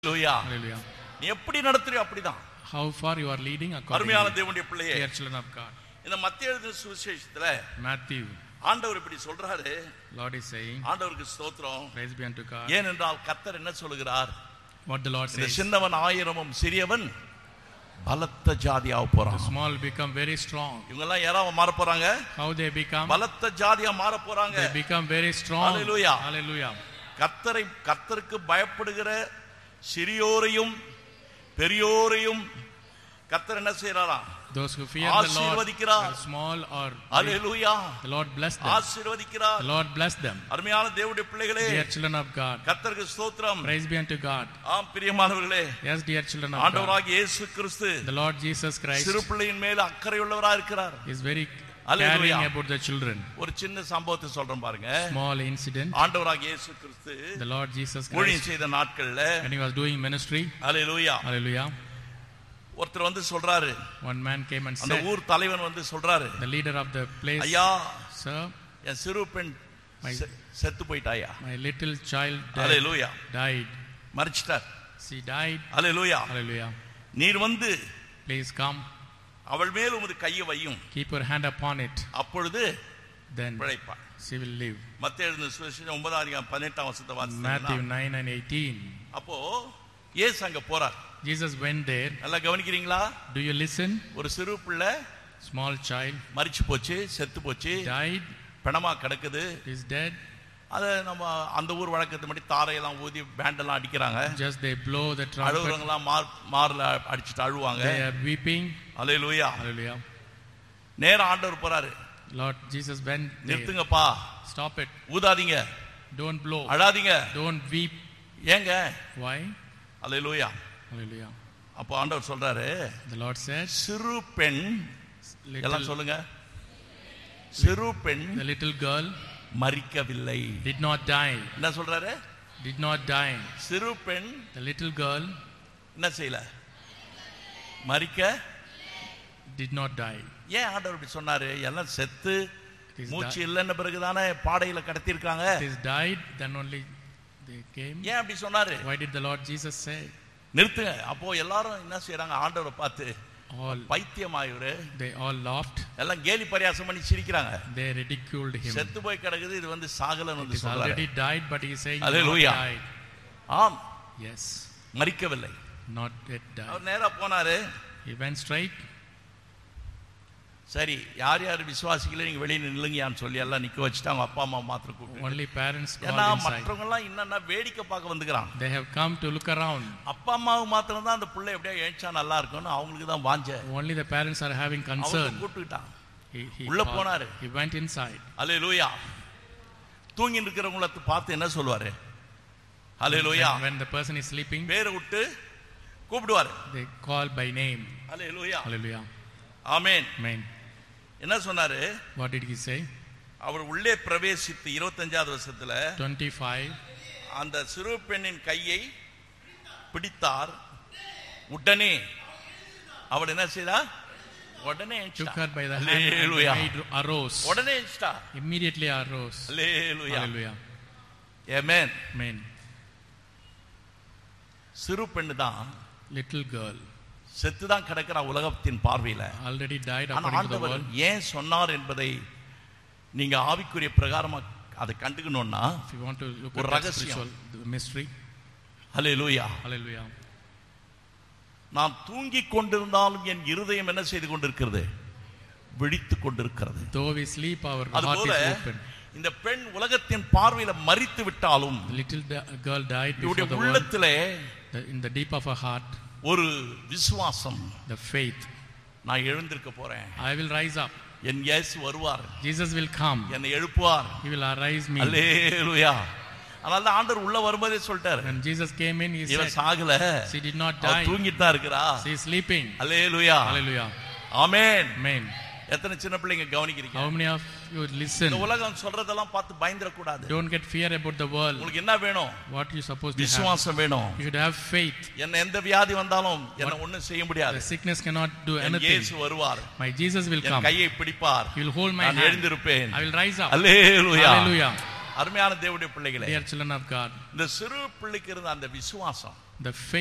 ஹalleluya Hallelujah. நீ எப்படி நடத்துறியோ அப்படிதான் How far you are leading according அருமையான to தேவனுடைய பிள்ளையே dear children of God. இந்த மத்திய எழுதின சுவிசேஷத்துல Matthew, ஆண்டவர் இப்படி சொல்றாரு Lord is saying, ஆண்டவருக்கு ஸ்தோத்திரம் Praise be unto God. ஏனென்றால் கத்தர் என்ன சொல்லுகிறார் What the Lord இந்த says, சின்னவன் ஆயிரமும் சிறியவன் பலத்த ஜாதியாக the போறான் small become very strong. இவங்க எல்லாம் யாராவது மாற போறாங்க How they become? பலத்த ஜாதியா மாற போறாங்க They become very strong. Hallelujah. Hallelujah. கத்தரை கத்தருக்கு பயப்படுகிற சிறியோரையும் பெரியோரையும் கத்தர் என்ன செய்யறாராம் Those who fear the Lord, ஆசீர்வதிக்கிறார். are small or big, hallelujah the Lord bless them. ஆசீர்வதிக்கிறார் The Lord bless them. அருமையான தேவனுடைய பிள்ளைகளே Dear children of God, கத்தருக்கு ஸ்தோத்திரம் praise be unto God. ஆம் பிரியமானவர்களே Yes, dear children of God, ஆண்டவராகிய இயேசு கிறிஸ்து the Lord Jesus Christ சிறு பிள்ளையின் மேல அக்கறையுள்ளவரா இருக்கிறார் is very Hallelujah. caring about the children. ஒரு சின்ன சம்பவத்தை சொல்றேன் பாருங்க Small incident. ஆண்டவராகிய இயேசு கிறிஸ்து The Lord Jesus ஊழியம் Christ, செய்த நாட்கள்ல when he was doing ministry, hallelujah hallelujah, ஒருத்தர் வந்து சொல்றாரு one man came and அந்த said, ஊர் தலைவன் வந்து சொல்றாரு the leader of the place, ஐயா Sir, என் சிறு பெண் My- செ- செத்து போயிட்டாயா my little child died. Hallelujah died. மறிச்சிட்டார் She died. Hallelujah Hallelujah. நீர் வந்து Please come, அவள் மேல் உமது கையை வையும் keep your hand upon it, அப்பொழுது then பிழைப்பாள் she will live. மத்திய எழுதின சுவிசேஷம் ஒன்பதாம் அதிகாரம் பதினெட்டாம் வருஷத்தை Matthew வாசித்தீங்கன்னா 9 and 18. அப்போ ஏசு அங்க போறார் Jesus went there. நல்லா கவனிக்கிறீங்களா Do you listen? ஒரு சிறு பிள்ளை Small child மறிச்சு போச்சு செத்து போச்சு died, பிணமா கிடக்குது is dead. அதை நம்ம அந்த ஊர் வழக்கத்து படி தாரையெல்லாம் ஊதி பேண்டெல்லாம் அடிக்கிறாங்க Just they blow the trumpet. அழுகுறவங்கலாம் மார் மார்ல அடிச்சுட்டு அழுவாங்க They are weeping. Hallelujah Hallelujah. நேரா ஆண்டவர் போறாரு Lord Jesus went there. நிறுத்துங்கப்பா Stop it. ஊதாதீங்க Don't blow. அழாதீங்க Don't weep. ஏங்க Why? Hallelujah Hallelujah. அப்போ ஆண்டவர் சொல்றாரு The Lord said, சிறு பெண் எல்லாம் little, சொல்லுங்க சிறு பெண் the little girl மறிக்கவில்லை did not die. என்ன சொல்றாரு Did not die. சிறு பெண் The little girl என்ன செய்யல மறிக்க did not die. ஏன் ஆண்டவர் இப்படி சொன்னாரு எல்லாம் செத்து It is, மூச்சு di- இல்லைன்ன பிறகுதானே பாடையில கடத்திருக்காங்க it is died, then only they came. ஏன் அப்படி சொன்னாரு Why did the Lord Jesus say? நிறுத்துங்க அப்போ எல்லாரும் என்ன செய்யறாங்க ஆண்டவரை பார்த்து All பைத்தியமாயிரு they all laughed. எல்லாம் கேலி பரியாசம் பண்ணி சிரிக்கிறாங்க They ridiculed him. செத்து போய் கிடக்குது இது வந்து சாகலன்னு It வந்து is சொல்றாரு already died, but he is saying not Hallelujah. died. ஆம் Yes, மறிக்கவில்லை not yet died. அவர் நேரா போனாரு He went straight. சரி யார் யார் விசுவாசிக்கல நீங்க வெளியே நில்லுங்கயான்னு சொல்லி எல்லாம் நிக்க வச்சுட்டு அவங்க அப்பா அம்மா மாத்திரம் கூப்பிட்டு Only parents ஏன்னா called inside. மற்றவங்க எல்லாம் என்னன்னா வேடிக்கை பார்க்க வந்துக்கிறான் They have come to look around. அப்பா அம்மாவுக்கு மாத்திரம் தான் அந்த பிள்ளை எப்படியா எழுச்சா நல்லா இருக்கும்னு அவங்களுக்கு தான் வாஞ்ச Only the parents are having அவங்க concern. கூப்பிட்டுக்கிட்டான் He, he, உள்ள called- போனாரு. he went inside. அலே லூயா தூங்கி இருக்கிறவங்கள பார்த்து என்ன சொல்லுவாரு அலே லூயா When, when the person is sleeping, பேரை விட்டு கூப்பிடுவாரு they call by name. அலே லூயா Hallelujah. ஆமேன் Amen. என்ன சொன்னாரு What did he say? அவர் உள்ளே பிரவேசித்து இருபத்தஞ்சாவது வருஷத்துல 25. அந்த சிறு பெண்ணின் கையை பிடித்தார் உடனே அவள் என்ன செய்தா உடனே Took எந்திரிச்சிட்டா. her by the hand and the Hallelujah. maid arose. உடனே எந்திரிச்சிட்டா. Immediately arose. Hallelujah. Hallelujah. Amen. Amen. சிறு பெண்ணு தான் Little girl செத்து தான் கிடக்கிறா உலகத்தின் பார்வையில already died ஆனா according to the ஆண்டவர் world. ஏன் சொன்னார் என்பதை நீங்க ஆவிக்குரிய பிரகாரமா அதை கண்டுக்கணும்னா If you want to look ஒரு at the ரகசியம். spiritual the mystery, hallelujah hallelujah. நான் தூங்கிக் கொண்டிருந்தாலும் என் இருதயம் என்ன செய்து கொண்டிருக்கிறது விழித்துக் கொண்டிருக்கிறது Though we sleep, our heart அதுபோல is open. இந்த பெண் உலகத்தின் பார்வையில மறித்து விட்டாலும் The little da- girl died இவருடைய before the world. உள்ளத்திலே The- in the deep of her heart, ஒரு விசுவாசம் the faith. நான் எழுந்திருக்க போறேன் I will rise up. என் இயேசு வருவார் Jesus will come. என்னை எழுப்புவார் He will arise me. அல்லேலூயா அதனால தான் ஆண்டவர் உள்ள வரும்போதே சொல்லிட்டாரு When Jesus came in, he இவன் said, Sagala She did not அவ die. தூங்கிட்டு தான் இருக்கிறா She is sleeping. Hallelujah Hallelujah. Amen Amen. எத்தனை சின்ன பிள்ளைங்க கவனிக்கிறீங்க How many of you இந்த listen? உலகம் சொல்றதெல்லாம் பார்த்து பயந்துட கூடாது Don't get fear about the world. உங்களுக்கு என்ன வேணும் What you supposed to have? விசுவாசம் வேணும் You should have faith. என்ன எந்த வியாதி வந்தாலும் என்ன ஒண்ணும் செய்ய முடியாது The sickness cannot do N anything. இயேசு வருவார் My Jesus will N come. கையை பிடிப்பார் He will hold my நான் hand. எழுந்திருப்பேன் I will rise up. Hallelujah Hallelujah. அருமையான தேவனுடைய பிள்ளைகளே Dear children of God, இந்த சிறு பிள்ளைக்கு இருந்த அந்த விசுவாசம் The faith